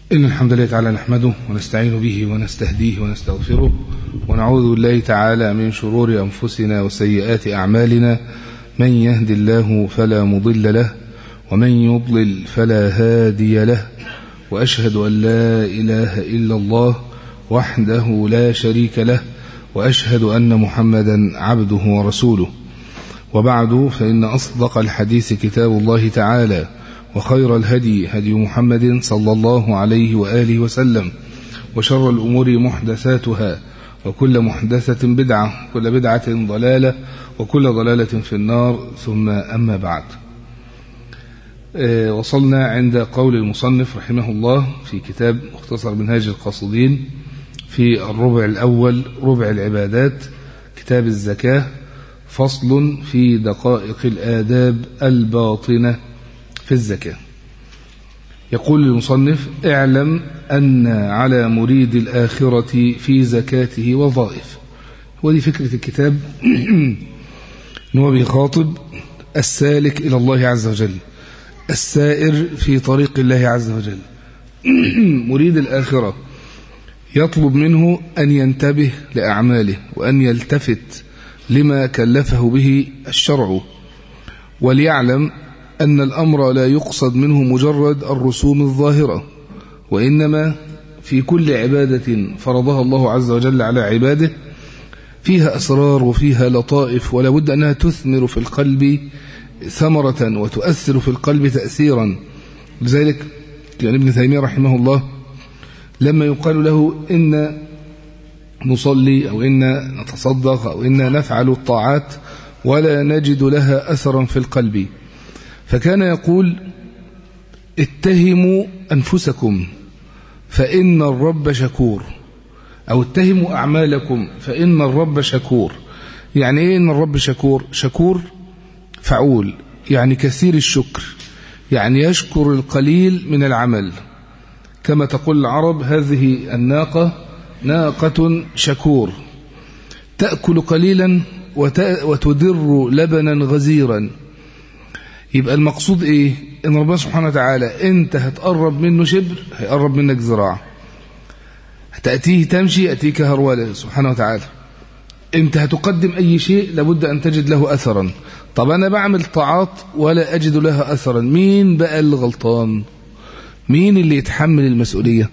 إن الحمد لله تعالى نحمده ونستعين به ونستهديه ونستغفره ونعوذ بالله تعالى من شرور أنفسنا وسيئات أعمالنا من يهد الله فلا مضل له ومن يضلل فلا هادي له وأشهد أن لا إله إلا الله وحده لا شريك له وأشهد أن محمدا عبده ورسوله وبعد فإن أصدق الحديث كتاب الله تعالى وخير الهدي هدي محمد صلى الله عليه وآله وسلم وشر الأمور محدثاتها وكل محدثة بدعة كل بدعة ضلالة وكل ضلالة في النار ثم أما بعد وصلنا عند قول المصنف رحمه الله في كتاب مختصر منهاج القاصدين في الربع الأول ربع العبادات كتاب الزكاة فصل في دقائق الآداب الباطنة في الزكاة يقول المصنف اعلم أن على مريد الآخرة في زكاته وظائف ودي فكرة الكتاب هو بيخاطب السالك إلى الله عز وجل السائر في طريق الله عز وجل مريد الآخرة يطلب منه أن ينتبه لأعماله وأن يلتفت لما كلفه به الشرع وليعلم أن الأمر لا يقصد منه مجرد الرسوم الظاهرة وإنما في كل عبادة فرضها الله عز وجل على عباده فيها أسرار وفيها لطائف ولا بد أنها تثمر في القلب ثمرة وتؤثر في القلب تأثيرا لذلك يعني ابن تيمية رحمه الله لما يقال له إن نصلي أو إن نتصدق أو إن نفعل الطاعات ولا نجد لها أثرا في القلب فكان يقول اتهموا أنفسكم فإن الرب شكور أو اتهموا أعمالكم فإن الرب شكور يعني إيه إن الرب شكور شكور فعول يعني كثير الشكر يعني يشكر القليل من العمل كما تقول العرب هذه الناقة ناقة شكور تأكل قليلا وتدر لبنا غزيرا يبقى المقصود ايه ان ربنا سبحانه وتعالى انت هتقرب منه شبر هيقرب منك ذراع هتأتيه تمشي يأتيك هرولة سبحانه وتعالى انت هتقدم اي شيء لابد ان تجد له اثرا طب انا بعمل طاعات ولا اجد لها اثرا مين بقى اللي غلطان مين اللي يتحمل المسؤولية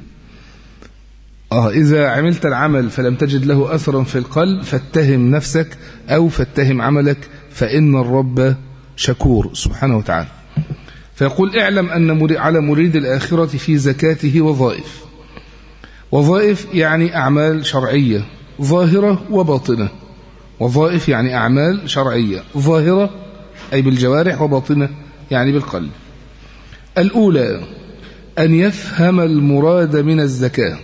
اه اذا عملت العمل فلم تجد له اثرا في القلب فاتهم نفسك او فاتهم عملك فان الرب شكور سبحانه وتعالى فيقول اعلم أن على مريد الآخرة في زكاته وظائف وظائف يعني أعمال شرعية ظاهرة وباطنة وظائف يعني أعمال شرعية ظاهرة أي بالجوارح وباطنة يعني بالقلب الأولى أن يفهم المراد من الزكاة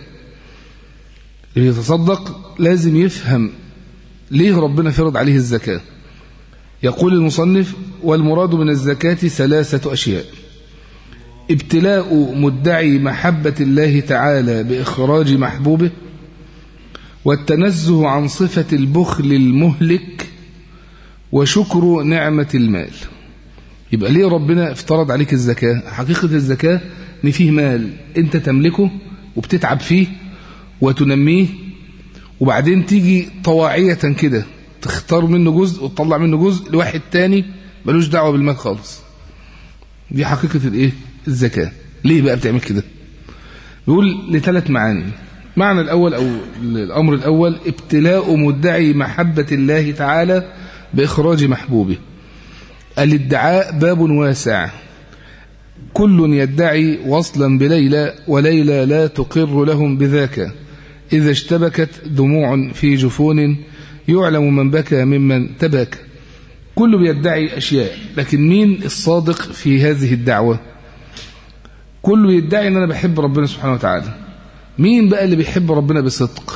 ليتصدق لازم يفهم ليه ربنا فرض عليه الزكاه يقول المصنف والمراد من الزكاة ثلاثة أشياء ابتلاء مدعي محبة الله تعالى بإخراج محبوبه والتنزه عن صفة البخل المهلك وشكر نعمة المال يبقى ليه ربنا افترض عليك الزكاة حقيقة الزكاة ان فيه مال انت تملكه وبتتعب فيه وتنميه وبعدين تيجي طواعية كده تختار منه جزء وتطلع منه جزء لواحد تاني ملوش دعوة بالمال خالص دي حقيقة الايه الزكاة ليه بقى بتعمل كده بيقول لثلاث معاني معنى الأول أو الأمر الأول ابتلاء مدعي محبة الله تعالى بإخراج محبوبه الادعاء باب واسع كل يدعي وصلا بليلى وليلى لا تقر لهم بذاك إذا اشتبكت دموع في جفون يعلم من بكى ممن تباكى كله بيدعي أشياء لكن مين الصادق في هذه الدعوة كله يدعي أن أنا بحب ربنا سبحانه وتعالى مين بقى اللي بيحب ربنا بصدق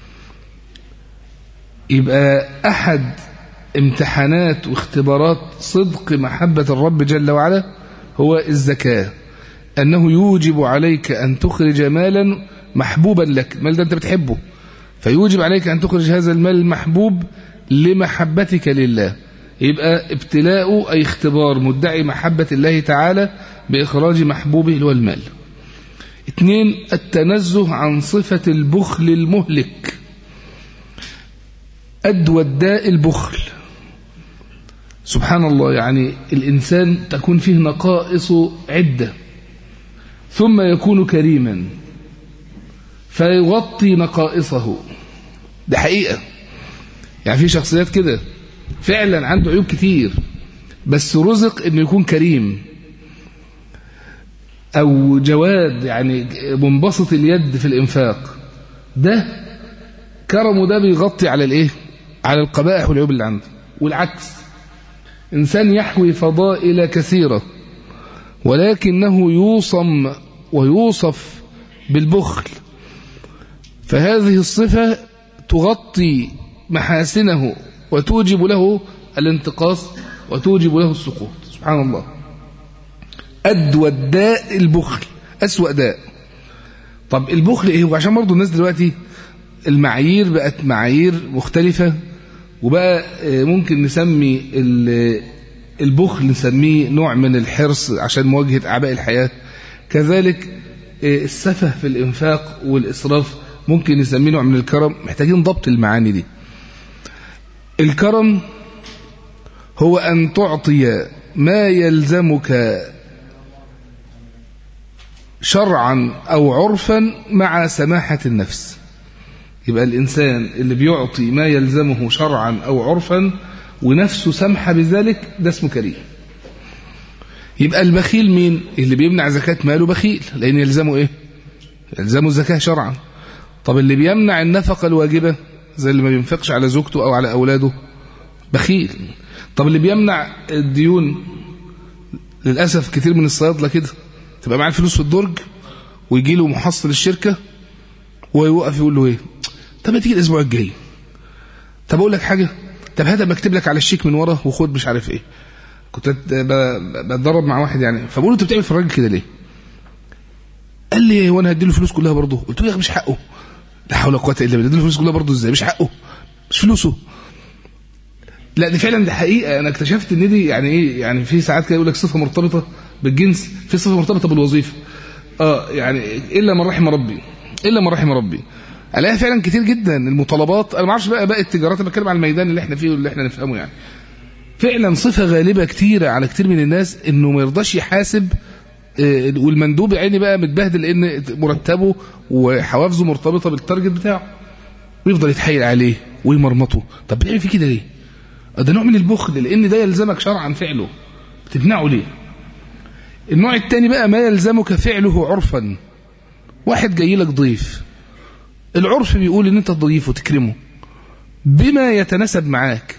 يبقى أحد امتحانات واختبارات صدق محبة الرب جل وعلا هو الزكاة أنه يوجب عليك أن تخرج مالا محبوبا لك المال ده أنت بتحبه فيوجب عليك أن تخرج هذا المال المحبوب لمحبتك لله يبقى ابتلاء أي اختبار مدعي محبة الله تعالى بإخراج محبوبه اللي هو المال اثنين التنزه عن صفة البخل المهلك أدوى الداء البخل سبحان الله يعني الإنسان تكون فيه نقائص عدة ثم يكون كريما فيغطي نقائصه ده حقيقة يعني في شخصيات كده فعلا عنده عيوب كتير بس رزق انه يكون كريم او جواد يعني منبسط اليد في الانفاق ده كرمه ده بيغطي على الايه على القبائح والعيوب اللي عنده والعكس انسان يحوي فضائل كثيره ولكنه يوصم ويوصف بالبخل فهذه الصفه تغطي محاسنه وتوجب له الانتقاص وتوجب له السقوط سبحان الله أدوى الداء البخل أسوأ داء طب البخل إيه وعشان برضو الناس دلوقتي المعايير بقت معايير مختلفة وبقى ممكن نسمي البخل نسميه نوع من الحرص عشان مواجهة أعباء الحياة كذلك السفه في الإنفاق والإسراف ممكن نسميه نوع من الكرم محتاجين ضبط المعاني دي الكرم هو أن تعطي ما يلزمك شرعا أو عرفا مع سماحة النفس يبقى الإنسان اللي بيعطي ما يلزمه شرعا أو عرفا ونفسه سمحة بذلك ده اسمه كريم يبقى البخيل مين اللي بيمنع زكاة ماله بخيل لأن يلزمه إيه يلزمه الزكاة شرعا طب اللي بيمنع النفقة الواجبة زي اللي ما بينفقش على زوجته أو على أولاده بخيل طب اللي بيمنع الديون للأسف كتير من الصيادلة كده تبقى معاه الفلوس في الدرج ويجي له محصل الشركة ويوقف يقول له ايه طب ما تيجي الاسبوع الجاي طب اقول لك حاجة طب هات بكتب لك على الشيك من ورا وخد مش عارف ايه كنت بتدرب مع واحد يعني فبقول له انت بتعمل في الراجل كده ليه قال لي وانا هديله الفلوس كلها برضه قلت له يا اخي مش حقه لا حول ولا قوه الا بالله اديله الفلوس كلها برضه ازاي مش حقه مش فلوسه لا دي فعلا دي حقيقه انا اكتشفت ان دي يعني ايه يعني في ساعات كده يقول لك صفه مرتبطه بالجنس في صفه مرتبطه بالوظيفه اه يعني الا من رحم ربي الا من رحم ربي الاقيها فعلا كتير جدا المطالبات انا ما اعرفش بقى باقي التجارات انا بتكلم على الميدان اللي احنا فيه واللي احنا نفهمه يعني فعلا صفه غالبه كتيره على كتير من الناس انه ما يرضاش يحاسب آه والمندوب عيني بقى متبهدل لان مرتبه وحوافزه مرتبطه بالتارجت بتاعه ويفضل يتحايل عليه ويمرمطه طب بتعمل فيه كده ليه ده نوع من البخل لان ده يلزمك شرعا فعله بتمنعه ليه النوع الثاني بقى ما يلزمك فعله عرفا واحد جاي لك ضيف العرف بيقول ان انت تضيفه تكرمه بما يتناسب معاك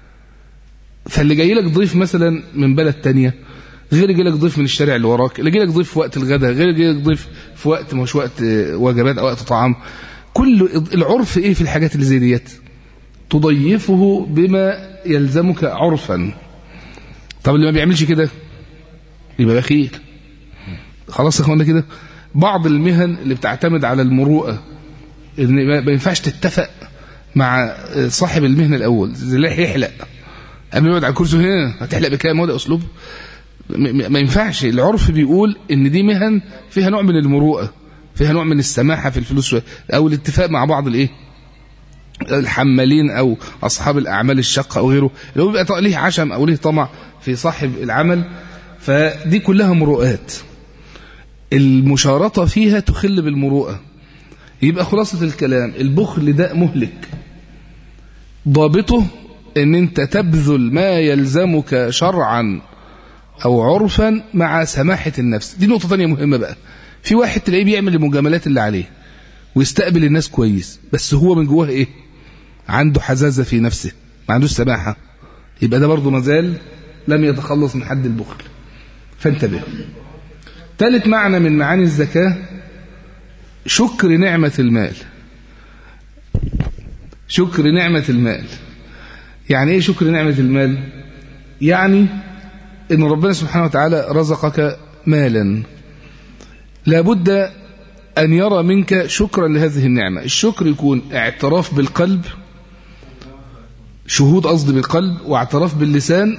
فاللي جاي لك ضيف مثلا من بلد تانية غير جاي لك ضيف من الشارع اللي وراك اللي جاي لك ضيف في وقت الغداء غير جاي لك ضيف في وقت مش وقت وجبات او وقت طعام كل العرف ايه في الحاجات اللي زي ديت تضيفه بما يلزمك عرفا طب اللي ما بيعملش كده يبقى بخيل خلاص يا اخوانا كده بعض المهن اللي بتعتمد على المروءه ان ما ينفعش تتفق مع صاحب المهنه الاول زي اللي يحلق قبل ما يقعد على الكرسي هنا هتحلق بكام هو ده اسلوب ما ينفعش العرف بيقول ان دي مهن فيها نوع من المروءه فيها نوع من السماحه في الفلوس شويه او الاتفاق مع بعض الايه الحمالين او اصحاب الاعمال الشاقه او غيره اللي هو بيبقى ليه عشم او ليه طمع في صاحب العمل فدي كلها مروءات المشارطه فيها تخل بالمروءه يبقى خلاصه الكلام البخل ده مهلك ضابطه ان انت تبذل ما يلزمك شرعا او عرفا مع سماحه النفس دي نقطه ثانيه مهمه بقى في واحد تلاقيه بيعمل المجاملات اللي عليه ويستقبل الناس كويس بس هو من جواه ايه عنده حزازة في نفسه ما عندوش سماحة يبقى ده برضه مازال لم يتخلص من حد البخل فانتبه ثالث معنى من معاني الزكاة شكر نعمة المال شكر نعمة المال يعني ايه شكر نعمة المال يعني ان ربنا سبحانه وتعالى رزقك مالا لابد أن يرى منك شكرا لهذه النعمة الشكر يكون اعتراف بالقلب شهود قصد بالقلب واعتراف باللسان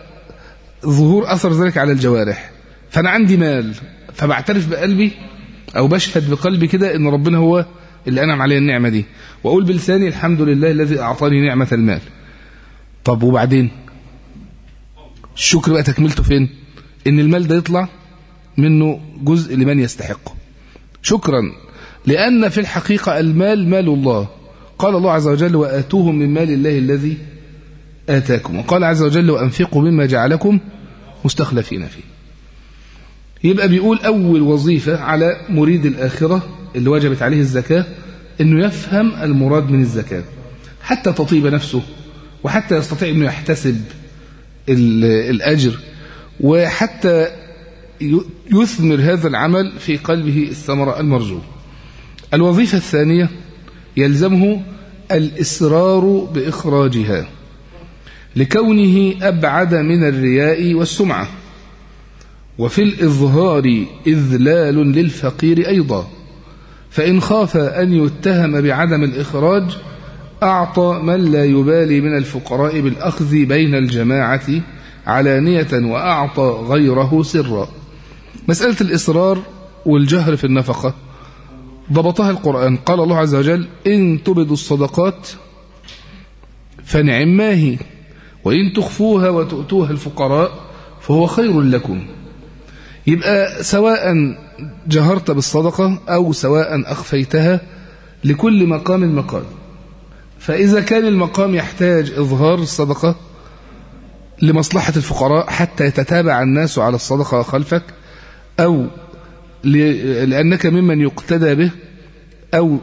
وظهور أثر ذلك على الجوارح فأنا عندي مال فبعترف بقلبي أو بشهد بقلبي كده إن ربنا هو اللي أنعم علي النعمة دي وأقول بلساني الحمد لله الذي أعطاني نعمة المال طب وبعدين الشكر بقى تكملته فين إن المال ده يطلع منه جزء لمن يستحقه شكرا لأن في الحقيقة المال مال الله قال الله عز وجل وآتوهم من مال الله الذي آتاكم وقال عز وجل وأنفقوا مما جعلكم مستخلفين فيه يبقى بيقول أول وظيفة على مريد الآخرة اللي وجبت عليه الزكاة أنه يفهم المراد من الزكاة حتى تطيب نفسه وحتى يستطيع أنه يحتسب الأجر وحتى يثمر هذا العمل في قلبه الثمرة المرجو الوظيفة الثانية يلزمه الإصرار بإخراجها لكونه أبعد من الرياء والسمعة وفي الإظهار إذلال للفقير أيضا فإن خاف أن يتهم بعدم الإخراج أعطى من لا يبالي من الفقراء بالأخذ بين الجماعة علانية وأعطى غيره سرا مسألة الإصرار والجهر في النفقة ضبطها القرآن قال الله عز وجل إن تبدوا الصدقات فنعم ما هي وإن تخفوها وتؤتوها الفقراء فهو خير لكم يبقى سواء جهرت بالصدقة أو سواء أخفيتها لكل مقام مقال فإذا كان المقام يحتاج إظهار الصدقة لمصلحة الفقراء حتى يتتابع الناس على الصدقة خلفك أو لأنك ممن يقتدى به أو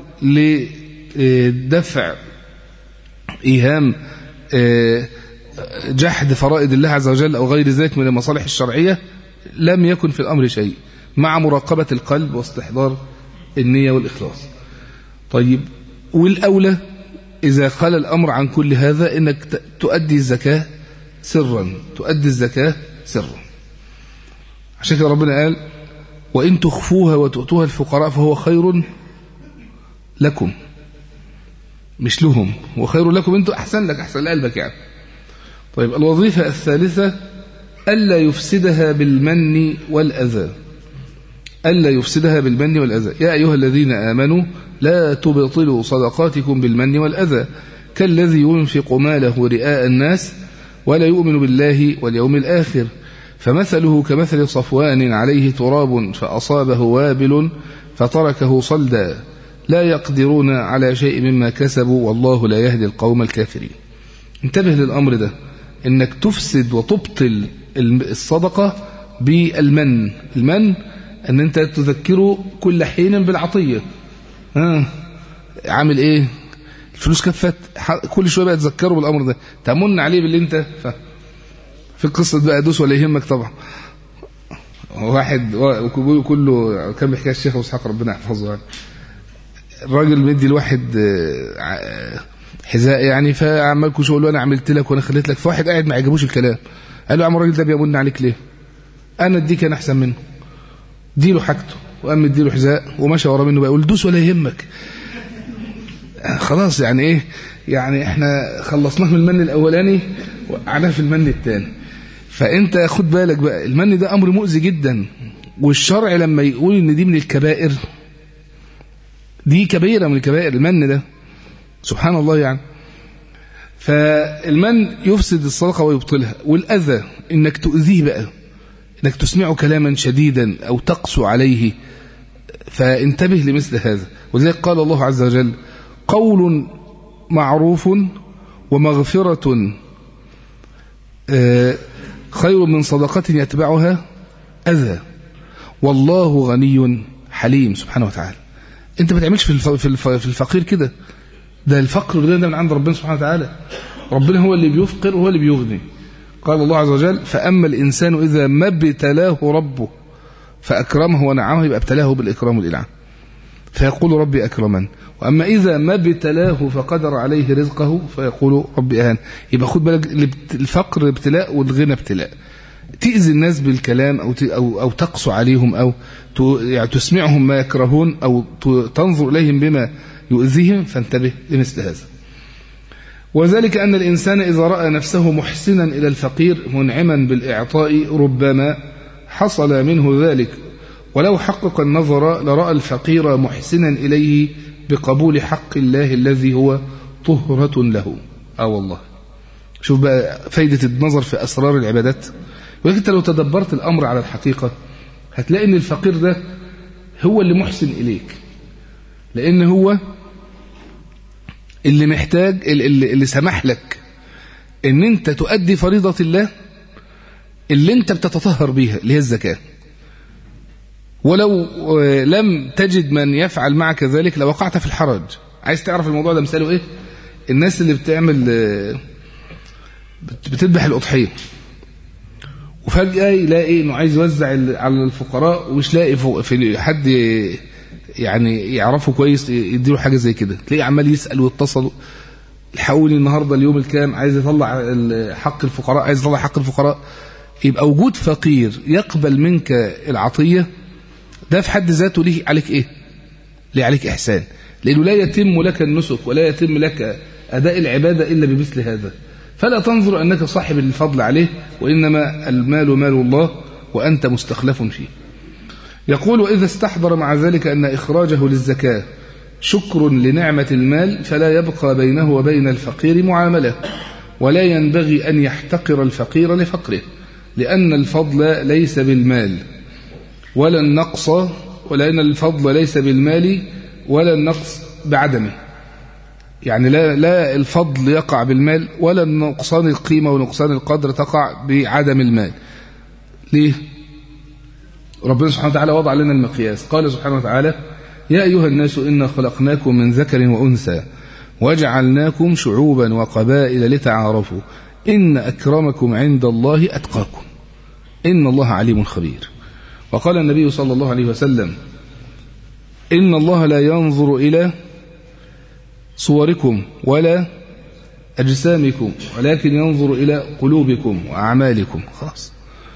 لدفع إيهام جحد فرائض الله عز وجل أو غير ذلك من المصالح الشرعية لم يكن في الأمر شيء مع مراقبة القلب واستحضار النية والإخلاص طيب والأولى إذا قال الأمر عن كل هذا إنك تؤدي الزكاة سرا تؤدي الزكاة سرا عشان كده ربنا قال وإن تخفوها وتؤتوها الفقراء فهو خير لكم مش لهم وخير لكم انتوا أحسن لك أحسن لقلبك يعني طيب الوظيفة الثالثة ألا يفسدها بالمن والأذى ألا يفسدها بالمن والأذى يا أيها الذين آمنوا لا تبطلوا صدقاتكم بالمن والأذى كالذي ينفق ماله رئاء الناس ولا يؤمن بالله واليوم الآخر فمثله كمثل صفوان عليه تراب فأصابه وابل فتركه صلدا لا يقدرون على شيء مما كسبوا والله لا يهدي القوم الكافرين انتبه للأمر ده انك تفسد وتبطل الصدقة بالمن المن ان انت تذكره كل حين بالعطية ها عامل ايه الفلوس كفت كل شوية بقى تذكره بالامر ده تمن عليه باللي انت ف... في قصة بقى دوس ولا يهمك طبعا واحد كله كان بيحكي الشيخ ابو اسحاق ربنا يحفظه يعني الراجل مدي الواحد حذاء يعني فعمال كل شويه انا عملت لك وانا خليت لك فواحد قاعد ما عجبوش الكلام قال له يا عم الراجل ده بيمن عليك ليه انا اديك انا احسن منه اديله حاجته وقام اديله حذاء ومشى ورا منه بقى يقول دوس ولا يهمك خلاص يعني ايه يعني احنا خلصناه من المن الاولاني وقعناه في المن الثاني فانت خد بالك بقى المن ده امر مؤذي جدا والشرع لما يقول ان دي من الكبائر دي كبيره من الكبائر المن ده سبحان الله يعني فالمن يفسد الصدقه ويبطلها والاذى انك تؤذيه بقى انك تسمعه كلاما شديدا او تقسو عليه فانتبه لمثل هذا ولذلك قال الله عز وجل قول معروف ومغفرة خير من صدقة يتبعها أذى والله غني حليم سبحانه وتعالى انت ما تعملش في في الفقير كده ده الفقر والغنى ده من عند ربنا سبحانه وتعالى ربنا هو اللي بيفقر وهو اللي بيغني قال الله عز وجل فأما الإنسان إذا ما ابتلاه ربه فأكرمه ونعمه يبقى ابتلاه بالإكرام والإنعام فيقول ربي أكرمن وأما إذا ما ابتلاه فقدر عليه رزقه فيقول ربي أهان يبقى خد بالك الفقر ابتلاء والغنى ابتلاء تأذي الناس بالكلام أو أو أو تقسو عليهم أو يعني تسمعهم ما يكرهون أو تنظر إليهم بما يؤذيهم فانتبه لمثل هذا وذلك أن الإنسان إذا رأى نفسه محسنا إلى الفقير منعما بالإعطاء ربما حصل منه ذلك ولو حقق النظر لرأى الفقير محسنا إليه بقبول حق الله الذي هو طهرة له آه والله شوف بقى فايدة النظر في أسرار العبادات ولكن انت لو تدبرت الأمر على الحقيقة هتلاقي ان الفقير ده هو اللي محسن إليك لأن هو اللي محتاج اللي, اللي سمح لك ان انت تؤدي فريضة الله اللي انت بتتطهر بيها اللي هي الزكاة ولو لم تجد من يفعل معك ذلك لوقعت في الحرج عايز تعرف الموضوع ده مثاله ايه الناس اللي بتعمل بتذبح الأضحية وفجأة يلاقي انه عايز يوزع على الفقراء ومش لاقي في حد يعني يعرفه كويس يديله حاجة زي كده تلاقيه عمال يسأل ويتصل الحقوني النهاردة اليوم الكام عايز يطلع حق الفقراء عايز يطلع حق الفقراء يبقى وجود فقير يقبل منك العطية ده في حد ذاته ليه عليك ايه ليه عليك احسان لانه لا يتم لك النسك ولا يتم لك اداء العبادة الا بمثل هذا فلا تنظر انك صاحب الفضل عليه وانما المال مال الله وانت مستخلف فيه يقول وإذا استحضر مع ذلك أن إخراجه للزكاة شكر لنعمة المال فلا يبقى بينه وبين الفقير معاملة ولا ينبغي أن يحتقر الفقير لفقره لأن الفضل ليس بالمال ولا النقص ولأن الفضل ليس بالمال ولا النقص بعدمه يعني لا, لا الفضل يقع بالمال ولا نقصان القيمة ونقصان القدر تقع بعدم المال ليه؟ ربنا سبحانه وتعالى وضع لنا المقياس قال سبحانه وتعالى يا أيها الناس إنا خلقناكم من ذكر وأنثى وجعلناكم شعوبا وقبائل لتعارفوا إن أكرمكم عند الله أتقاكم إن الله عليم خبير وقال النبي صلى الله عليه وسلم إن الله لا ينظر إلى صوركم ولا أجسامكم ولكن ينظر إلى قلوبكم وأعمالكم خلاص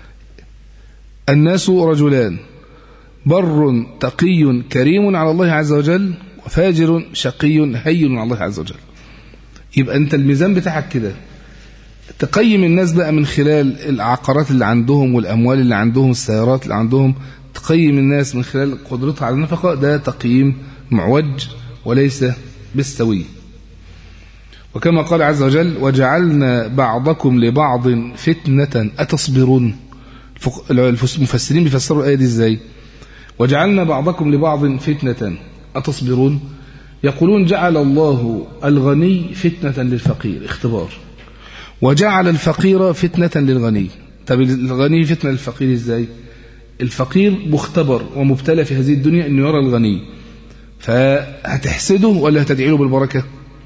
الناس رجلان بر تقي كريم على الله عز وجل وفاجر شقي هين على الله عز وجل يبقى أنت الميزان بتاعك كده تقيم الناس بقى من خلال العقارات اللي عندهم والأموال اللي عندهم السيارات اللي عندهم تقيم الناس من خلال قدرتها على النفقة ده تقييم معوج وليس بالسوي وكما قال عز وجل وجعلنا بعضكم لبعض فتنة أتصبرون المفسرين بيفسروا الآية دي ازاي وجعلنا بعضكم لبعض فتنة أتصبرون يقولون جعل الله الغني فتنة للفقير اختبار وجعل الفقير فتنة للغني طب الغني فتنة للفقير ازاي الفقير مختبر ومبتلى في هذه الدنيا انه يرى الغني فهتحسده ولا هتدعي له بالبركة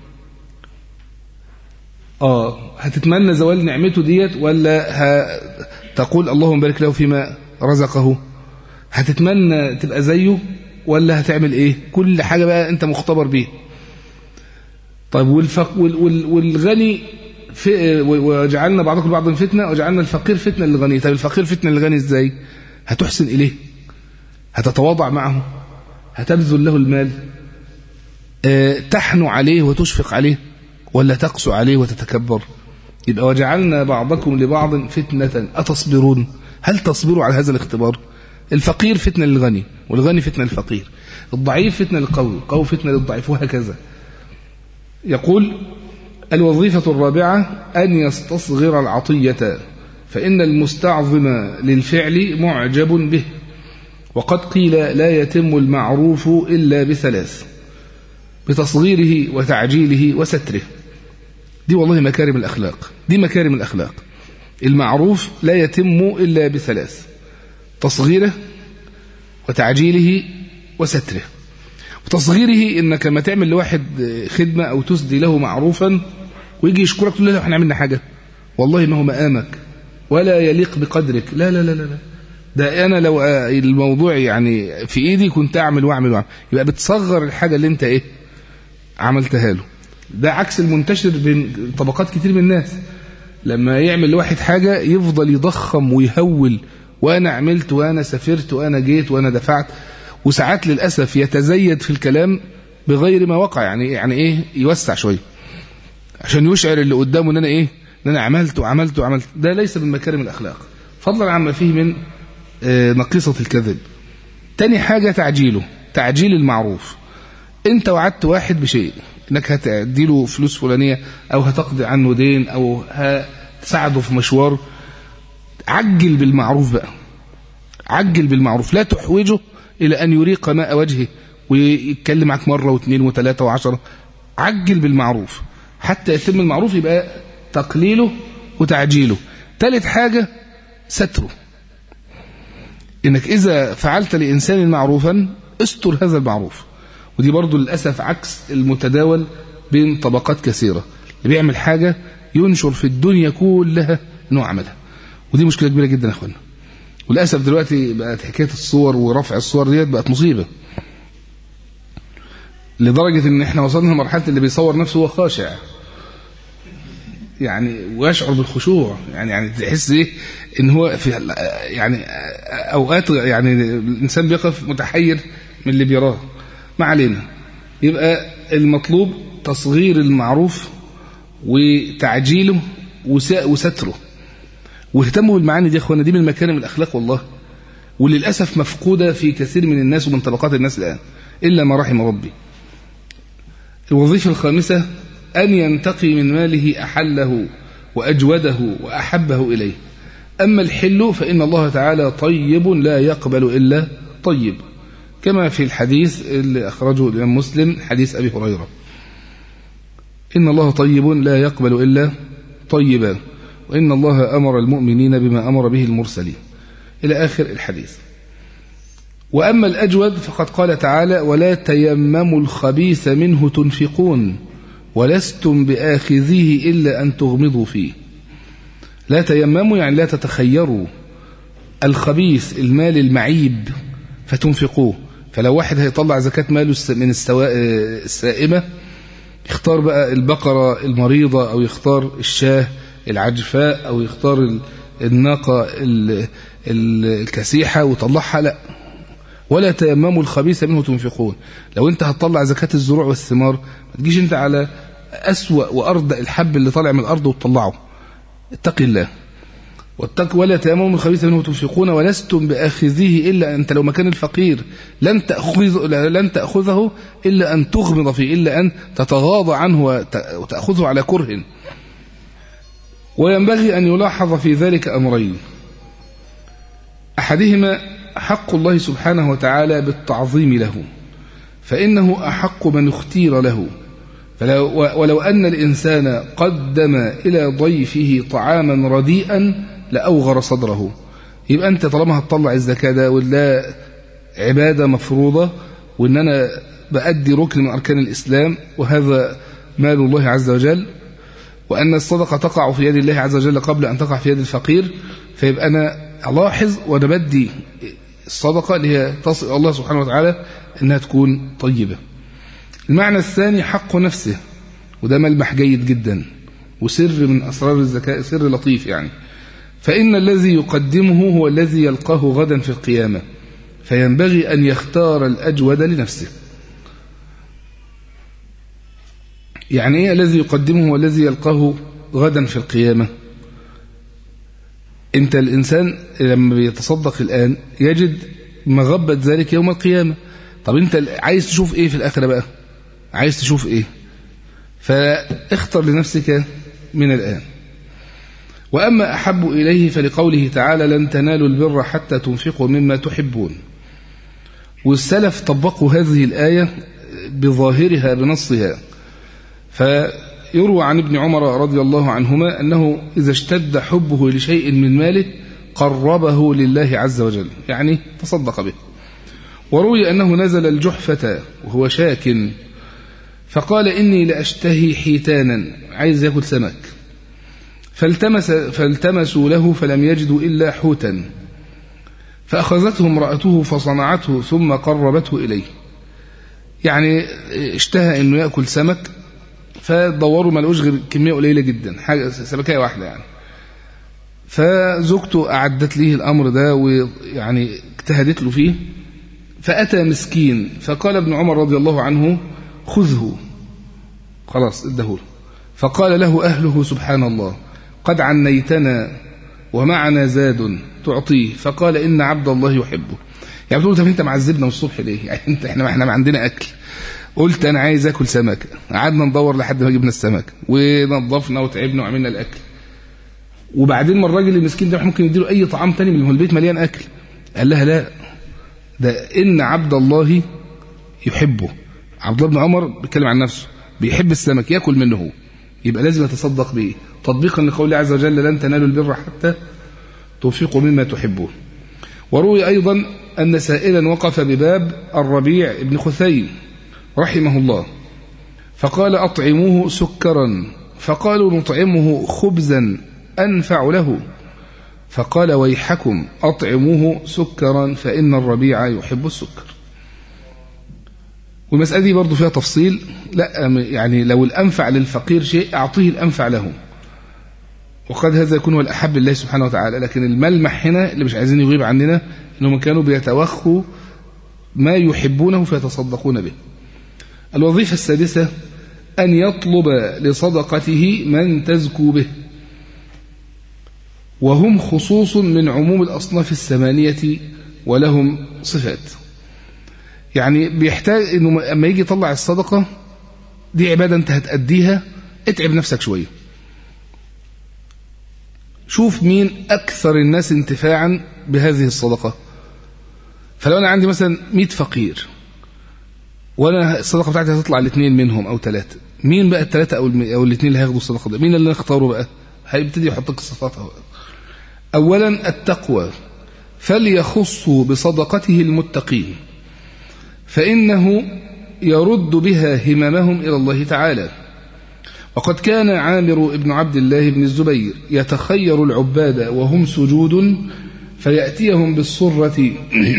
اه هتتمنى زوال نعمته ديت ولا تقول اللهم بارك له فيما رزقه هتتمنى تبقى زيه ولا هتعمل ايه كل حاجة بقى انت مختبر بيها طيب والفق وال والغني في وجعلنا بعضكم لبعض فتنة وجعلنا الفقير فتنة للغني طيب الفقير فتنة للغني ازاي هتحسن إليه هتتواضع معه هتبذل له المال أه تحنو عليه وتشفق عليه ولا تقسو عليه وتتكبر يبقى وجعلنا بعضكم لبعض فتنة أتصبرون هل تصبروا على هذا الاختبار الفقير فتنة للغني والغني فتنة للفقير الضعيف فتنة للقوي القوي فتنة للضعيف وهكذا يقول الوظيفة الرابعة أن يستصغر العطية فإن المستعظم للفعل معجب به وقد قيل لا يتم المعروف إلا بثلاث بتصغيره وتعجيله وستره دي والله مكارم الأخلاق دي مكارم الأخلاق المعروف لا يتم إلا بثلاث تصغيره وتعجيله وستره وتصغيره إنك ما تعمل لواحد خدمة أو تسدي له معروفا ويجي يشكرك تقول له احنا عملنا حاجة والله ما هو مقامك ولا يليق بقدرك لا لا لا لا ده أنا لو الموضوع يعني في إيدي كنت أعمل وأعمل وأعمل يبقى بتصغر الحاجة اللي أنت إيه عملتها له ده عكس المنتشر بين طبقات كتير من الناس لما يعمل لواحد حاجة يفضل يضخم ويهول وأنا عملت وأنا سافرت وأنا جيت وأنا دفعت وساعات للأسف يتزيد في الكلام بغير ما وقع يعني يعني إيه يوسع شوية عشان يشعر اللي قدامه ان انا ايه ان انا عملت وعملت وعملت ده ليس من مكارم الاخلاق فضلا عما فيه من نقيصة الكذب تاني حاجة تعجيله تعجيل المعروف انت وعدت واحد بشيء انك هتديله فلوس فلانية او هتقضي عنه دين او هتساعده في مشوار عجل بالمعروف بقى عجل بالمعروف لا تحوجه الى ان يريق ماء وجهه ويتكلم معك مرة واثنين وثلاثة وعشرة عجل بالمعروف حتى يتم المعروف يبقى تقليله وتعجيله ثالث حاجة ستره انك اذا فعلت لانسان معروفا استر هذا المعروف ودي برضو للأسف عكس المتداول بين طبقات كثيرة اللي بيعمل حاجة ينشر في الدنيا كلها انه عملها ودي مشكلة كبيرة جدا يا اخوانا وللأسف دلوقتي بقت حكاية الصور ورفع الصور ديت بقت مصيبة لدرجة ان احنا وصلنا لمرحلة اللي بيصور نفسه هو خاشع يعني ويشعر بالخشوع يعني يعني تحس ايه ان هو في يعني اوقات يعني الانسان بيقف متحير من اللي بيراه ما علينا يبقى المطلوب تصغير المعروف وتعجيله وستره واهتموا بالمعاني دي يا اخوانا دي من مكارم الاخلاق والله وللاسف مفقوده في كثير من الناس ومن طبقات الناس الان الا ما رحم ربي الوظيفه الخامسه ان ينتقي من ماله احله واجوده واحبه اليه اما الحل فان الله تعالى طيب لا يقبل الا طيب كما في الحديث اللي أخرجه الإمام مسلم حديث أبي هريرة إن الله طيب لا يقبل إلا طيبا وإن الله أمر المؤمنين بما أمر به المرسلين إلى آخر الحديث وأما الأجود فقد قال تعالى ولا تيمموا الخبيث منه تنفقون ولستم بآخذيه إلا أن تغمضوا فيه لا تيمموا يعني لا تتخيروا الخبيث المال المعيب فتنفقوه فلو واحد هيطلع زكاة ماله من السائمة يختار بقى البقرة المريضة أو يختار الشاه العجفاء أو يختار الناقة الكسيحة وطلعها لا ولا تيمموا الخبيث منه تنفقون لو انت هتطلع زكاة الزروع والثمار ما تجيش انت على أسوأ وأرض الحب اللي طالع من الأرض وتطلعه اتق الله واتقوا ولا تيمموا من الخبيث منه تنفقون ولستم باخذيه الا انت لو مكان الفقير لن تاخذ لن تاخذه الا ان تغمض فيه الا ان تتغاضى عنه وتاخذه على كره وينبغي ان يلاحظ في ذلك امرين احدهما حق الله سبحانه وتعالى بالتعظيم له فانه احق من اختير له فلو ولو ان الانسان قدم الى ضيفه طعاما رديئا لأوغر صدره يبقى أنت طالما هتطلع الزكاة ده وده عبادة مفروضة وإن أنا بأدي ركن من أركان الإسلام وهذا مال الله عز وجل وأن الصدقة تقع في يد الله عز وجل قبل أن تقع في يد الفقير فيبقى أنا ألاحظ وأنا بدي الصدقة اللي هي تصل الله سبحانه وتعالى أنها تكون طيبة المعنى الثاني حق نفسه وده ملمح جيد جدا وسر من أسرار الزكاة سر لطيف يعني فإن الذي يقدمه هو الذي يلقاه غدا في القيامة فينبغي أن يختار الأجود لنفسه يعني إيه الذي يقدمه هو الذي يلقاه غدا في القيامة أنت الإنسان لما بيتصدق الآن يجد مغبة ذلك يوم القيامة طب أنت عايز تشوف إيه في الآخرة بقى عايز تشوف إيه فاختر لنفسك من الآن وأما أحب إليه فلقوله تعالى لن تنالوا البر حتى تنفقوا مما تحبون والسلف طبقوا هذه الآية بظاهرها بنصها فيروى عن ابن عمر رضي الله عنهما أنه إذا اشتد حبه لشيء من ماله قربه لله عز وجل يعني تصدق به وروي أنه نزل الجحفة وهو شاك فقال إني لأشتهي حيتانا عايز يأكل سمك فالتمس فالتمسوا له فلم يجدوا إلا حوتا فأخذته امرأته فصنعته ثم قربته إليه يعني اشتهى أنه يأكل سمك فدوروا ما لقوش غير كمية قليلة جدا حاجة سمكية واحدة يعني فزوجته أعدت ليه الأمر ده ويعني اجتهدت له فيه فأتى مسكين فقال ابن عمر رضي الله عنه خذه خلاص ادهوله فقال له أهله سبحان الله قد عنيتنا ومعنا زاد تعطيه فقال إن عبد الله يحبه يعني بتقول طب انت معذبنا من الصبح ليه يعني انت احنا ما احنا ما عندنا اكل قلت انا عايز اكل سمك قعدنا ندور لحد ما جبنا السمك ونظفنا وتعبنا وعملنا الاكل وبعدين ما الراجل المسكين ده ممكن يديله اي طعام تاني من البيت مليان اكل قال لها لا ده ان عبد الله يحبه عبد الله بن عمر بيتكلم عن نفسه بيحب السمك ياكل منه هو يبقى لازم يتصدق به تطبيقا لقول الله عز وجل لن تنالوا البر حتى تنفقوا مما تحبون وروي أيضا أن سائلا وقف بباب الربيع بن خثيم رحمه الله فقال أطعموه سكرا فقالوا نطعمه خبزا أنفع له فقال ويحكم أطعموه سكرا فإن الربيع يحب السكر والمسألة دي برضو فيها تفصيل لا يعني لو الأنفع للفقير شيء أعطيه الأنفع له وقد هذا يكون هو الأحب لله سبحانه وتعالى لكن الملمح هنا اللي مش عايزين يغيب عننا أنهم كانوا بيتوخوا ما يحبونه فيتصدقون به الوظيفة السادسة أن يطلب لصدقته من تزكو به وهم خصوص من عموم الأصناف الثمانية ولهم صفات يعني بيحتاج انه اما يجي يطلع الصدقه دي عباده انت هتأديها اتعب نفسك شويه شوف مين اكثر الناس انتفاعا بهذه الصدقه فلو انا عندي مثلا 100 فقير وانا الصدقه بتاعتي هتطلع لاثنين منهم او ثلاثه مين بقى الثلاثه او او الاثنين اللي هياخدوا الصدقه دي مين اللي اختاره بقى هيبتدي يحط لك الصفات اولا التقوى فليخصوا بصدقته المتقين فإنه يرد بها هممهم إلى الله تعالى وقد كان عامر بن عبد الله بن الزبير يتخير العباد وهم سجود فيأتيهم بالصرة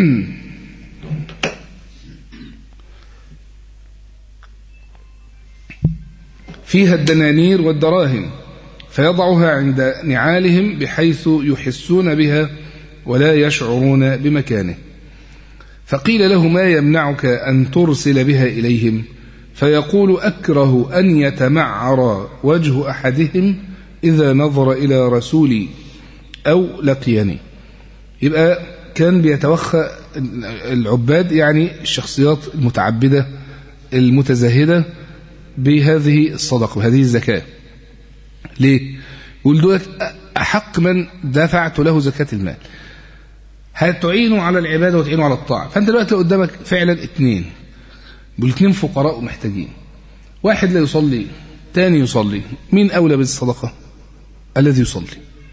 فيها الدنانير والدراهم فيضعها عند نعالهم بحيث يحسون بها ولا يشعرون بمكانه فقيل له ما يمنعك أن ترسل بها إليهم فيقول أكره أن يتمعر وجه أحدهم إذا نظر إلى رسولي أو لقيني يبقى كان بيتوخى العباد يعني الشخصيات المتعبدة المتزاهدة بهذه الصدقة وهذه الزكاة ليه؟ يقول دولت أحق من دفعت له زكاة المال هتعينوا على العبادة وتعينوا على الطاعة فأنت دلوقتي قدامك فعلا اثنين والاثنين فقراء ومحتاجين واحد لا يصلي تاني يصلي مين أولى بالصدقة الذي يصلي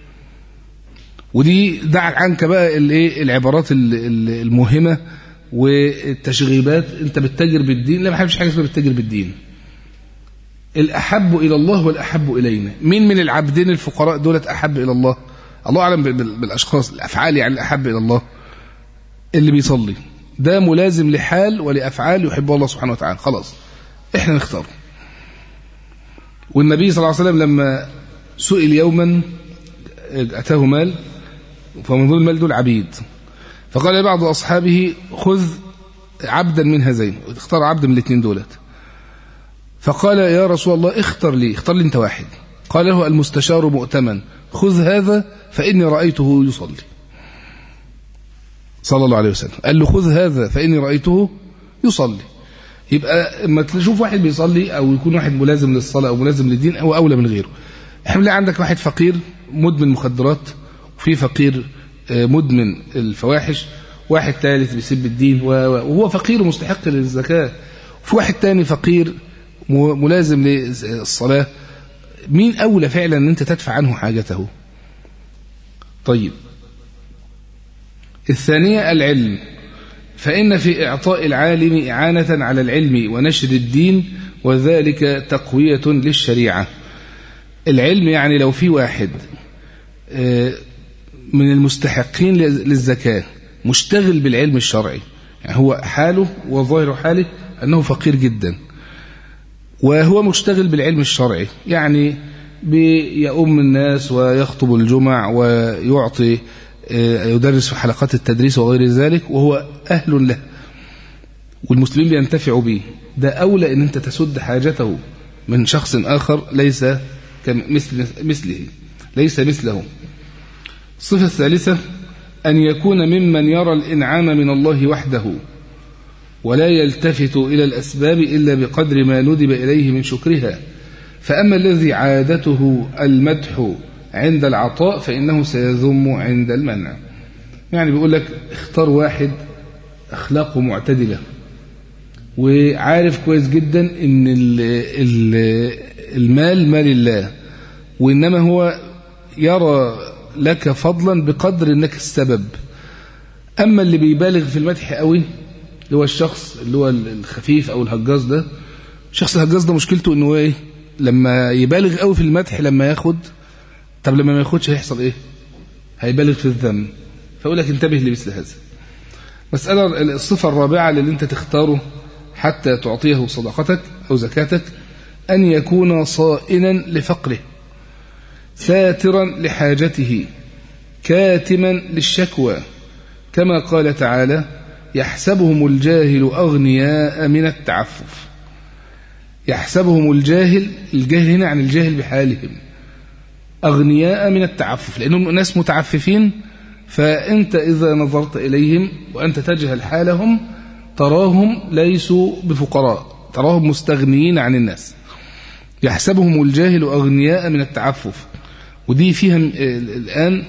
ودي دع عنك بقى الايه العبارات المهمة والتشغيبات انت بتتاجر بالدين لا ما حدش حاجه اسمها بتتاجر بالدين الأحب إلى الله والأحب إلينا مين من العبدين الفقراء دولت أحب إلى الله الله أعلم بالأشخاص الأفعال يعني الأحب إلى الله اللي بيصلي ده ملازم لحال ولأفعال يحبه الله سبحانه وتعالى خلاص احنا نختار والنبي صلى الله عليه وسلم لما سئل يوما أتاه مال فمن ضمن المال دول عبيد فقال لبعض أصحابه خذ عبدا من هذين اختار عبد من الاثنين دولت فقال يا رسول الله اختر لي اختار لي انت واحد قال له المستشار مؤتمن خذ هذا فإني رأيته يصلي صلى الله عليه وسلم قال له خذ هذا فإني رأيته يصلي يبقى اما تشوف واحد بيصلي أو يكون واحد ملازم للصلاة أو ملازم للدين أو أولى من غيره احنا عندك واحد فقير مدمن مخدرات وفي فقير مدمن الفواحش واحد ثالث بيسب الدين وهو فقير مستحق للزكاة في واحد تاني فقير ملازم للصلاة مين أولى فعلا أن أنت تدفع عنه حاجته طيب الثانية العلم فإن في إعطاء العالم إعانة على العلم ونشر الدين وذلك تقوية للشريعة العلم يعني لو في واحد من المستحقين للزكاة مشتغل بالعلم الشرعي يعني هو حاله وظاهر حاله أنه فقير جدا وهو مشتغل بالعلم الشرعي يعني بيؤم الناس ويخطب الجمع ويعطي يدرس في حلقات التدريس وغير ذلك وهو أهل له والمسلمين بينتفعوا به ده أولى أن أنت تسد حاجته من شخص آخر ليس مثل مثله ليس مثله الصفة الثالثة أن يكون ممن يرى الإنعام من الله وحده ولا يلتفت إلى الأسباب إلا بقدر ما ندب إليه من شكرها فأما الذي عادته المدح عند العطاء فإنه سيذم عند المنع يعني بيقول لك اختار واحد أخلاقه معتدلة وعارف كويس جدا ان ال ال المال مال الله وإنما هو يرى لك فضلا بقدر انك السبب أما اللي بيبالغ في المدح قوي اللي هو الشخص اللي هو الخفيف أو الهجاز ده الشخص الهجاز ده مشكلته انه ايه لما يبالغ قوي في المدح لما ياخد طب لما ما ياخدش هيحصل ايه هيبالغ في الذم فأقول لك انتبه لمثل هذا مسألة الصفة الرابعة اللي انت تختاره حتى تعطيه صدقتك أو زكاتك أن يكون صائنا لفقره ساترا لحاجته كاتما للشكوى كما قال تعالى يحسبهم الجاهل أغنياء من التعفف يحسبهم الجاهل الجاهل هنا عن الجاهل بحالهم أغنياء من التعفف لأنهم ناس متعففين فأنت إذا نظرت إليهم وأنت تجهل حالهم تراهم ليسوا بفقراء تراهم مستغنيين عن الناس يحسبهم الجاهل أغنياء من التعفف ودي فيها الآن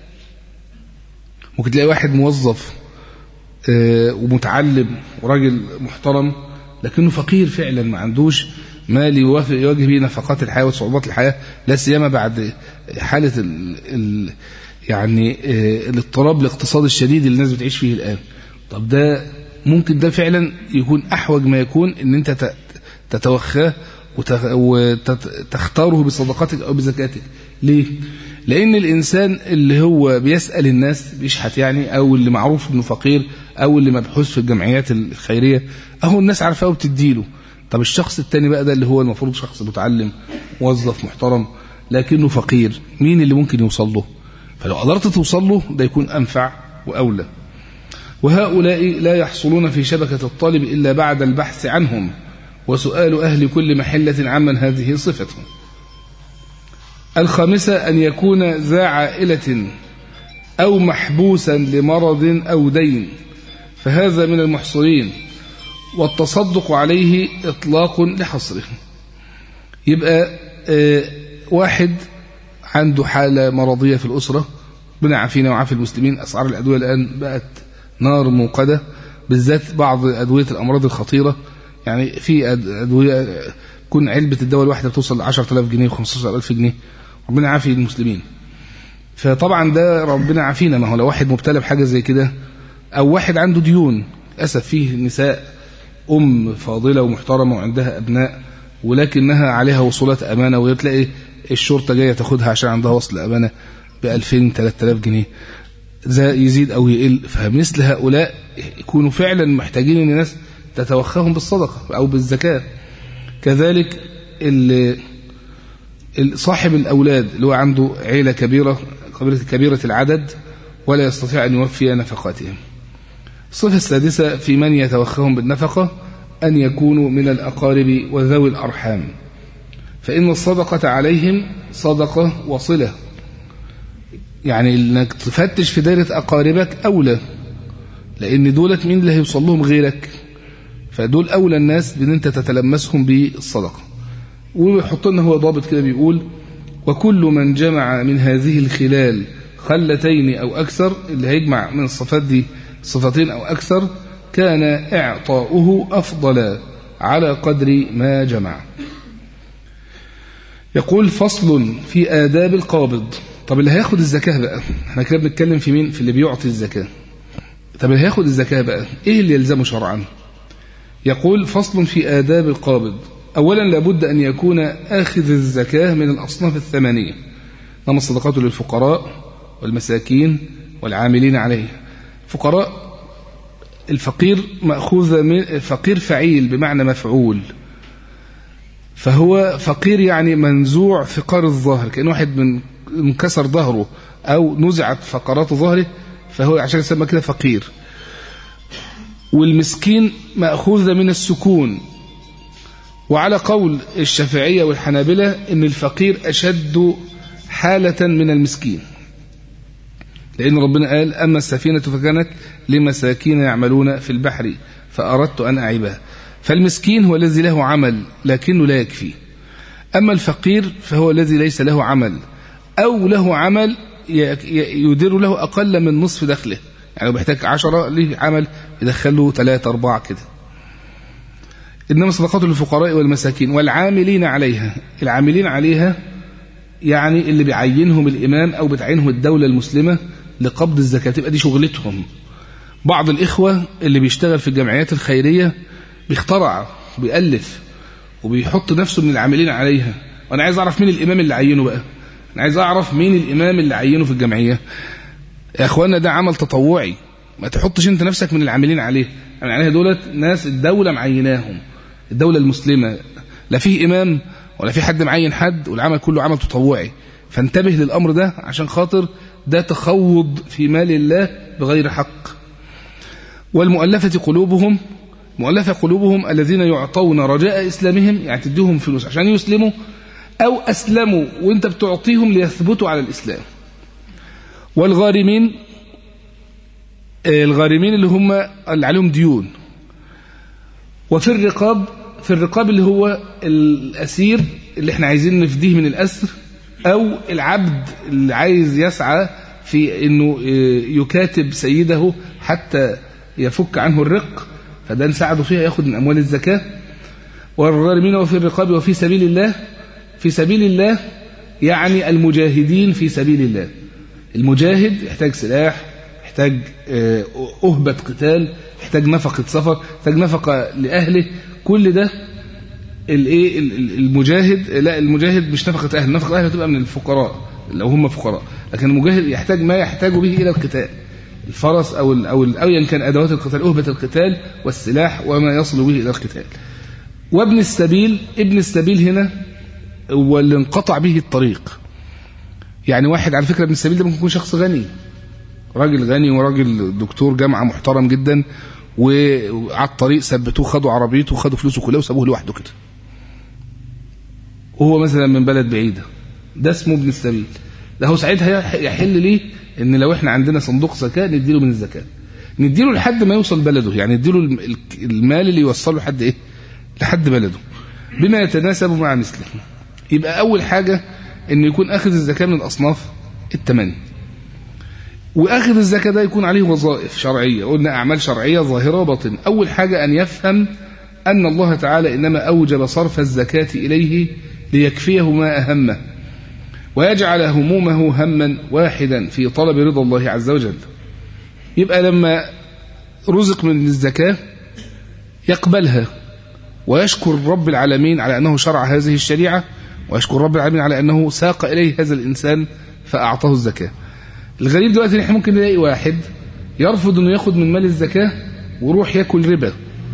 ممكن تلاقي واحد موظف ومتعلم وراجل محترم لكنه فقير فعلا ما عندوش مال يوافق يواجه به نفقات الحياة وصعوبات الحياة لا سيما بعد حالة ال ال يعني الاضطراب الاقتصادي الشديد اللي الناس بتعيش فيه الآن طب ده ممكن ده فعلا يكون أحوج ما يكون ان انت تتوخاه وتختاره بصدقاتك أو بزكاتك ليه؟ لأن الإنسان اللي هو بيسأل الناس بيشحت يعني أو اللي معروف إنه فقير أو اللي مبحوث في الجمعيات الخيرية أهو الناس عارفاه وبتديله طب الشخص التاني بقى ده اللي هو المفروض شخص متعلم موظف محترم لكنه فقير مين اللي ممكن يوصل له فلو قدرت توصل له ده يكون أنفع وأولى وهؤلاء لا يحصلون في شبكة الطالب إلا بعد البحث عنهم وسؤال أهل كل محلة عمن هذه صفتهم الخامسة أن يكون ذا عائلة أو محبوسا لمرض أو دين فهذا من المحصرين والتصدق عليه إطلاق لحصره يبقى آه واحد عنده حالة مرضية في الأسرة ربنا عافينا وعافي المسلمين أسعار الأدوية الآن بقت نار موقدة بالذات بعض أدوية الأمراض الخطيرة يعني في أدوية كون علبة الدواء الواحدة بتوصل ل 10000 جنيه و 15000 جنيه ربنا عافي المسلمين فطبعا ده ربنا عافينا ما هو لو واحد مبتلى بحاجة زي كده أو واحد عنده ديون للأسف فيه نساء أم فاضلة ومحترمة وعندها أبناء ولكنها عليها وصولات أمانة وتلاقي الشرطة جاية تاخدها عشان عندها وصل أمانة ب 2000 3000 جنيه يزيد أو يقل فمثل هؤلاء يكونوا فعلا محتاجين ان الناس تتوخاهم بالصدقة أو بالزكاة كذلك صاحب الأولاد اللي هو عنده عيلة كبيرة كبيرة العدد ولا يستطيع أن يوفي نفقاتهم الصفة السادسة في من يتوخاهم بالنفقة أن يكونوا من الأقارب وذوي الأرحام فإن الصدقة عليهم صدقة وصلة يعني انك تفتش في دائرة أقاربك أولى لأن دولت مين اللي هيوصل لهم غيرك فدول أولى الناس بأن أنت تتلمسهم بالصدقة ويحط لنا هو ضابط كده بيقول وكل من جمع من هذه الخلال خلتين أو أكثر اللي هيجمع من الصفات دي صفتين أو أكثر كان إعطاؤه أفضل على قدر ما جمع يقول فصل في آداب القابض طب اللي هياخد الزكاة بقى احنا كده بنتكلم في مين في اللي بيعطي الزكاة طب اللي هياخد الزكاة بقى ايه اللي يلزمه شرعا يقول فصل في آداب القابض أولا لابد أن يكون آخذ الزكاة من الأصناف الثمانية نما الصدقات للفقراء والمساكين والعاملين عليه فقراء الفقير مأخوذ من فقير فعيل بمعنى مفعول فهو فقير يعني منزوع فقار الظهر كأن واحد من انكسر ظهره أو نزعت فقرات ظهره فهو عشان يسمى كده فقير والمسكين مأخوذ من السكون وعلى قول الشافعية والحنابلة ان الفقير أشد حالة من المسكين لأن ربنا قال أما السفينة فكانت لمساكين يعملون في البحر فأردت أن أعيبها فالمسكين هو الذي له عمل لكنه لا يكفي أما الفقير فهو الذي ليس له عمل أو له عمل يدير له أقل من نصف دخله يعني لو بيحتاج عشرة ليه عمل يدخله ثلاثة أربعة كده إنما صدقات للفقراء والمساكين والعاملين عليها العاملين عليها يعني اللي بيعينهم الإمام أو بتعينهم الدولة المسلمة لقبض الزكاة تبقى دي شغلتهم بعض الإخوة اللي بيشتغل في الجمعيات الخيرية بيخترع بيألف وبيحط نفسه من العاملين عليها وأنا عايز أعرف مين الإمام اللي عينه بقى أنا عايز أعرف مين الإمام اللي عينه في الجمعية يا أخوانا ده عمل تطوعي ما تحطش أنت نفسك من العاملين عليه يعني عليها دولت ناس الدولة معيناهم الدولة المسلمة لا فيه إمام ولا في حد معين حد والعمل كله عمل تطوعي فانتبه للأمر ده عشان خاطر ده تخوض في مال الله بغير حق والمؤلفة قلوبهم مؤلفة قلوبهم الذين يعطون رجاء إسلامهم يعني تديهم فلوس عشان يسلموا أو أسلموا وانت بتعطيهم ليثبتوا على الإسلام والغارمين الغارمين اللي هم اللي عليهم ديون وفي الرقاب في الرقاب اللي هو الأسير اللي احنا عايزين نفديه من الأسر أو العبد اللي عايز يسعى في أنه يكاتب سيده حتى يفك عنه الرق فده نساعده فيها ياخد من أموال الزكاة والغارمين وفي الرقاب وفي سبيل الله في سبيل الله يعني المجاهدين في سبيل الله المجاهد يحتاج سلاح يحتاج أهبة قتال يحتاج نفقة سفر يحتاج نفقة لأهله كل ده الايه المجاهد لا المجاهد مش نفقة أهل نفقة أهل تبقى من الفقراء لو هم فقراء لكن المجاهد يحتاج ما يحتاج به إلى القتال الفرس أو ال أو أو ين كان أدوات القتال أهبة القتال والسلاح وما يصل به إلى القتال وابن السبيل ابن السبيل هنا هو اللي انقطع به الطريق يعني واحد على فكرة ابن السبيل ده ممكن يكون شخص غني راجل غني وراجل دكتور جامعة محترم جدا وعلى الطريق ثبتوه خدوا عربيته وخدوا فلوسه كلها وسابوه لوحده كده وهو مثلا من بلد بعيدة ده اسمه ابن السبيل ده هو ساعتها يحل ليه ان لو احنا عندنا صندوق زكاة نديله من الزكاة نديله لحد ما يوصل بلده يعني نديله المال اللي يوصله لحد ايه لحد بلده بما يتناسب مع مثله يبقى اول حاجة ان يكون اخذ الزكاة من الاصناف الثمانية واخذ الزكاة ده يكون عليه وظائف شرعية قلنا اعمال شرعية ظاهرة وباطنة اول حاجة ان يفهم ان الله تعالى انما اوجب صرف الزكاة اليه ليكفيه ما اهمه ويجعل همومه هما واحدا في طلب رضا الله عز وجل يبقى لما رزق من الزكاة يقبلها ويشكر رب العالمين على أنه شرع هذه الشريعة ويشكر رب العالمين على أنه ساق إليه هذا الإنسان فأعطاه الزكاة الغريب دلوقتي نحن ممكن نلاقي واحد يرفض أنه ياخد من مال الزكاة ويروح ياكل ربا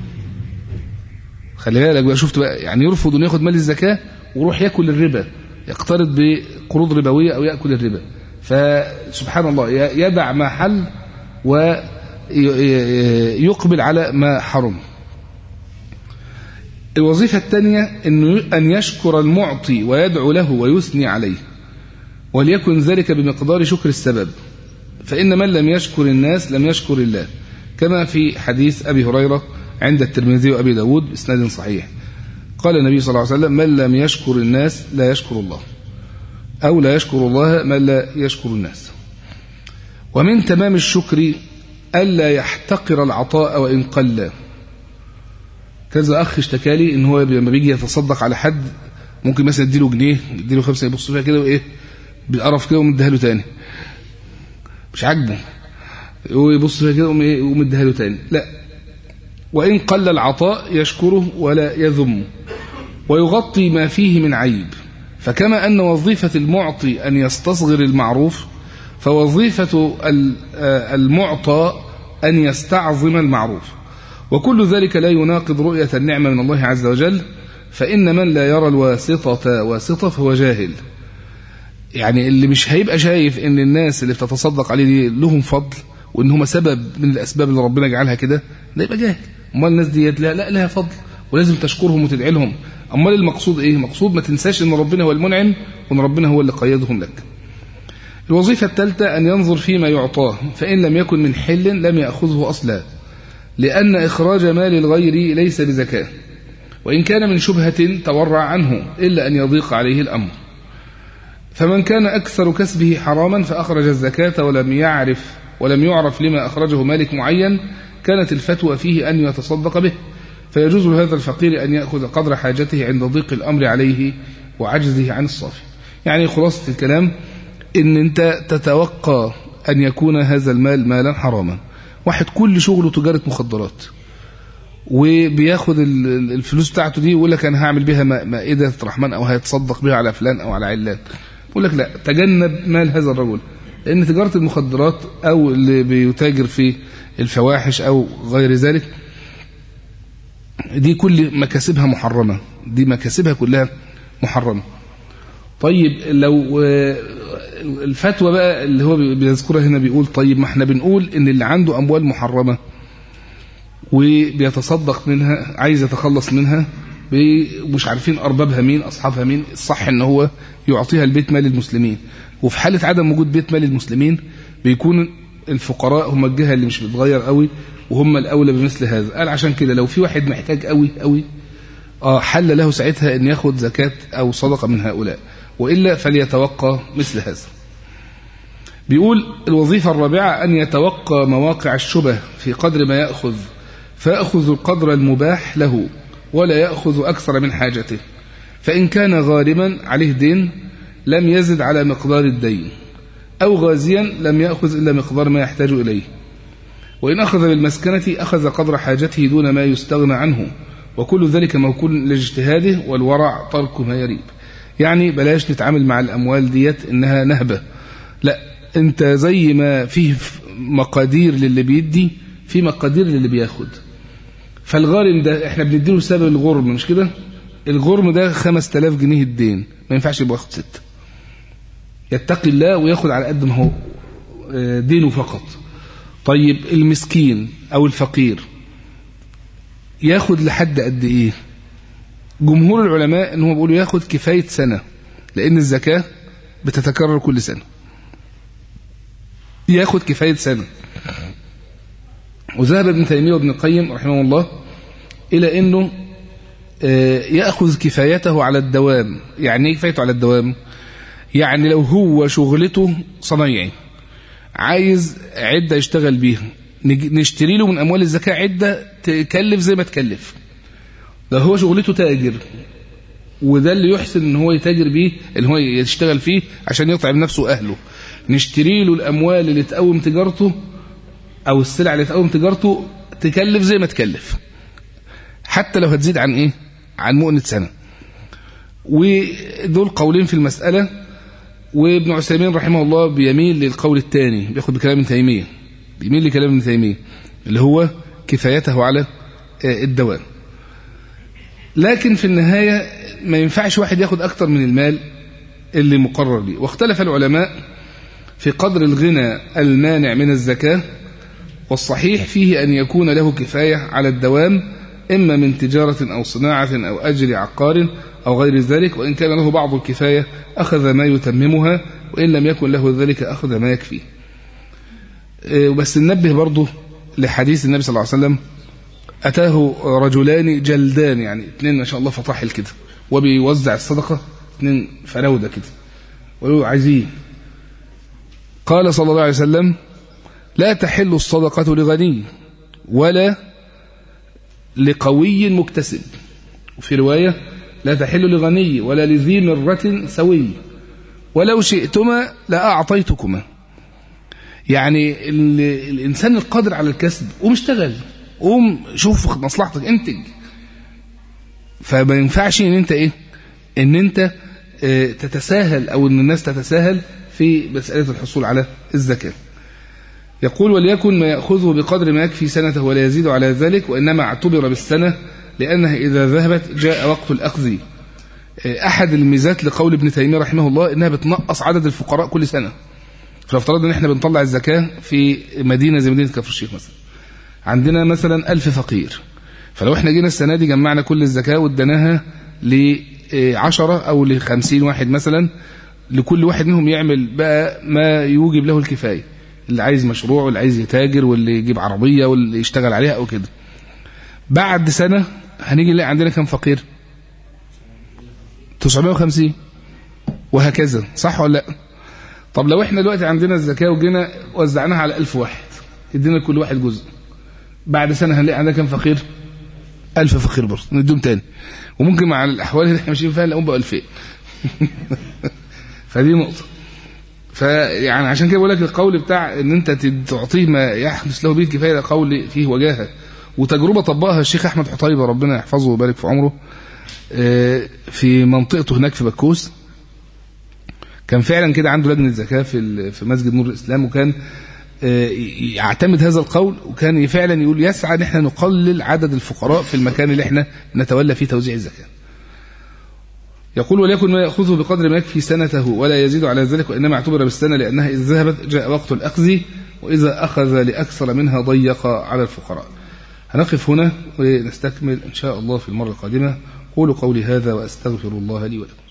خلي بالك بقى شفت بقى يعني يرفض أنه ياخد مال الزكاة ويروح ياكل الربا يقترض بقروض ربوية أو يأكل الربا فسبحان الله يدع ما حل ويقبل على ما حرم الوظيفة الثانية أن يشكر المعطي ويدعو له ويثني عليه وليكن ذلك بمقدار شكر السبب فإن من لم يشكر الناس لم يشكر الله كما في حديث أبي هريرة عند الترمذي وأبي داود بإسناد صحيح قال النبي صلى الله عليه وسلم من لم يشكر الناس لا يشكر الله أو لا يشكر الله من لا يشكر الناس ومن تمام الشكر ألا يحتقر العطاء وإن قل كذا أخ اشتكى لي إن هو لما بيجي يتصدق على حد ممكن مثلا يديله جنيه يديله خمسة يبص فيها كده وإيه بالقرف كده ومديها له تاني مش عاجبه ويبص فيها كده ومديها له تاني لا وإن قل العطاء يشكره ولا يذمه ويغطي ما فيه من عيب فكما أن وظيفة المعطي أن يستصغر المعروف فوظيفة المعطى أن يستعظم المعروف وكل ذلك لا يناقض رؤية النعمة من الله عز وجل فإن من لا يرى الواسطة واسطة فهو جاهل يعني اللي مش هيبقى شايف ان الناس اللي بتتصدق عليه دي لهم فضل وان هم سبب من الاسباب اللي ربنا جعلها كده ده يبقى جاهل امال الناس ديت لا لا لها فضل ولازم تشكرهم وتدعي لهم امال المقصود ايه مقصود ما تنساش ان ربنا هو المنعم وان ربنا هو اللي قيدهم لك الوظيفة الثالثة أن ينظر فيما يعطاه فإن لم يكن من حل لم يأخذه أصلا لأن إخراج مال الغير ليس بزكاة وإن كان من شبهة تورع عنه إلا أن يضيق عليه الأمر فمن كان أكثر كسبه حراما فأخرج الزكاة ولم يعرف ولم يعرف لما أخرجه مالك معين كانت الفتوى فيه أن يتصدق به فيجوز لهذا الفقير أن يأخذ قدر حاجته عند ضيق الأمر عليه وعجزه عن الصافي يعني خلاصة الكلام إن أنت تتوقع أن يكون هذا المال مالا حراما واحد كل شغله تجارة مخدرات وبياخد الفلوس بتاعته دي ويقول لك أنا هعمل بها مائدة رحمن أو هيتصدق بها على فلان أو على علان يقول لك لا تجنب مال هذا الرجل لأن تجارة المخدرات أو اللي بيتاجر في الفواحش أو غير ذلك دي كل مكاسبها محرمة دي مكاسبها كلها محرمة طيب لو الفتوى بقى اللي هو بيذكرها هنا بيقول طيب ما احنا بنقول ان اللي عنده اموال محرمة وبيتصدق منها عايز يتخلص منها مش عارفين اربابها مين اصحابها مين الصح ان هو يعطيها البيت مال المسلمين وفي حالة عدم وجود بيت مال المسلمين بيكون الفقراء هم الجهة اللي مش بتغير قوي وهم الأولى بمثل هذا قال عشان كده لو في واحد محتاج قوي قوي آه حل له ساعتها أن ياخد زكاة أو صدقة من هؤلاء وإلا فليتوقى مثل هذا بيقول الوظيفة الرابعة أن يتوقى مواقع الشبه في قدر ما يأخذ فيأخذ القدر المباح له ولا يأخذ أكثر من حاجته فإن كان غارما عليه دين لم يزد على مقدار الدين أو غازيا لم يأخذ إلا مقدار ما يحتاج إليه وإن أخذ بالمسكنة أخذ قدر حاجته دون ما يستغنى عنه وكل ذلك موكول لاجتهاده والورع ترك ما يريب يعني بلاش نتعامل مع الأموال ديت إنها نهبة لا أنت زي ما فيه مقادير للي بيدي في مقادير للي بياخد فالغارم ده احنا بنديله سبب الغرم مش كده الغرم ده 5000 جنيه الدين ما ينفعش يبقى ياخد ستة يتقي الله وياخد على قد ما هو دينه فقط طيب المسكين او الفقير ياخد لحد قد ايه جمهور العلماء ان هم بيقولوا ياخد كفايه سنه لان الزكاه بتتكرر كل سنه ياخد كفايه سنه وذهب ابن تيميه وابن القيم رحمه الله الى انه ياخذ كفايته على الدوام يعني ايه كفايته على الدوام يعني لو هو شغلته صنايعي عايز عدة يشتغل بيها نشتري له من أموال الزكاة عدة تكلف زي ما تكلف لو هو شغلته تاجر وده اللي يحسن ان هو يتاجر بيه ان هو يشتغل فيه عشان يطعم نفسه واهله نشتري له الاموال اللي تقوم تجارته او السلع اللي تقوم تجارته تكلف زي ما تكلف حتى لو هتزيد عن ايه عن مؤنة سنة ودول قولين في المسألة وابن عثيمين رحمه الله بيميل للقول الثاني بياخد بكلام ابن تيميه بيميل لكلام ابن تيميه اللي هو كفايته على الدوام لكن في النهاية ما ينفعش واحد ياخد أكتر من المال اللي مقرر به واختلف العلماء في قدر الغنى المانع من الزكاة والصحيح فيه أن يكون له كفاية على الدوام إما من تجارة أو صناعة أو أجر عقار أو غير ذلك وإن كان له بعض الكفاية أخذ ما يتممها وإن لم يكن له ذلك أخذ ما يكفيه بس ننبه برضه لحديث النبي صلى الله عليه وسلم أتاه رجلان جلدان يعني اثنين ما شاء الله فطاحل كده وبيوزع الصدقة اثنين فراودة كده ويقولوا عايزين قال صلى الله عليه وسلم لا تحل الصدقة لغني ولا لقوي مكتسب وفي رواية لا تحل لغني ولا لذي مرة سوي ولو شئتما لأعطيتكما يعني الإنسان القادر على الكسب قوم اشتغل قوم شوف مصلحتك انتج فما ينفعش ان انت ايه ان انت اه تتساهل او ان الناس تتساهل في مسألة الحصول على الزكاة يقول وليكن ما يأخذه بقدر ما يكفي سنته ولا يزيد على ذلك وإنما اعتبر بالسنة لأنها إذا ذهبت جاء وقت الأخذ أحد الميزات لقول ابن تيمية رحمه الله إنها بتنقص عدد الفقراء كل سنة فافترض ان احنا بنطلع الزكاة في مدينة زي مدينة كفر الشيخ مثلا عندنا مثلا ألف فقير فلو احنا جينا السنة دي جمعنا كل الزكاة واديناها لعشرة أو لخمسين واحد مثلا لكل واحد منهم يعمل بقى ما يوجب له الكفاية اللي عايز مشروع واللي عايز يتاجر واللي يجيب عربية واللي يشتغل عليها أو كده بعد سنة هنيجي نلاقي عندنا كم فقير 950 وهكذا صح ولا لا طب لو احنا دلوقتي عندنا الزكاة وجينا وزعناها على 1000 واحد ادينا لكل واحد جزء بعد سنة هنلاقي عندنا كم فقير 1000 فقير برضه نديهم تاني وممكن مع الأحوال اللي احنا ماشيين فيها نلاقيهم بقوا 2000 فدي نقطة فيعني عشان كده بقول لك القول بتاع ان انت تعطيه ما يحدث له به الكفايه ده قول فيه وجاهه وتجربه طبقها الشيخ احمد حطيبه ربنا يحفظه ويبارك في عمره في منطقته هناك في بكوس كان فعلا كده عنده لجنه زكاه في في مسجد نور الاسلام وكان يعتمد هذا القول وكان فعلا يقول يسعى ان احنا نقلل عدد الفقراء في المكان اللي احنا نتولى فيه توزيع الزكاه يقول وليكن ما يأخذه بقدر ما يكفي سنته ولا يزيد على ذلك وإنما اعتبر بالسنة لأنها إذا ذهبت جاء وقت الأخذ وإذا أخذ لأكثر منها ضيق على الفقراء هنقف هنا ونستكمل إن شاء الله في المرة القادمة قولوا قولي هذا وأستغفر الله لي ولكم